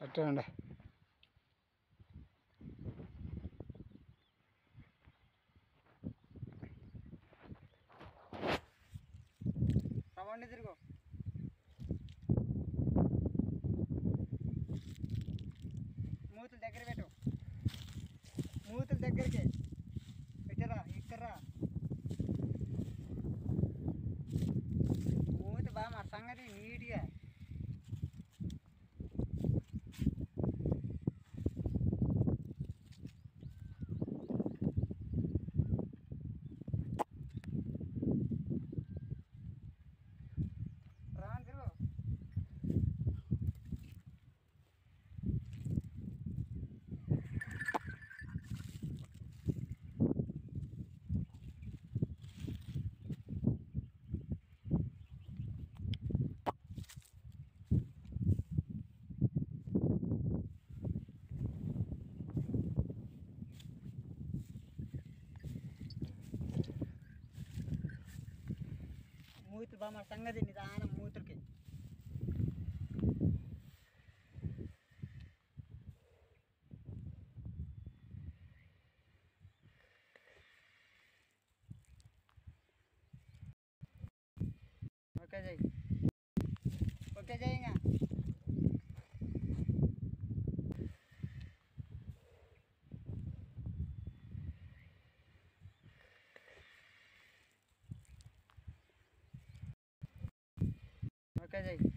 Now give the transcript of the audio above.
అట్టే ఉండే రవండి తిరుగు మూతులు దగ్గర పెట్టు మూతులు దగ్గరికి పెట్టరా ఇక్కడరా మూతి బాగా మా సంగతి నీట్గా రాను తిరుగు మూతులు బాగా మా సంగతి నిదానం మూతులకి ఓకే జై ఓకే జై ఇంకా ఓకే జై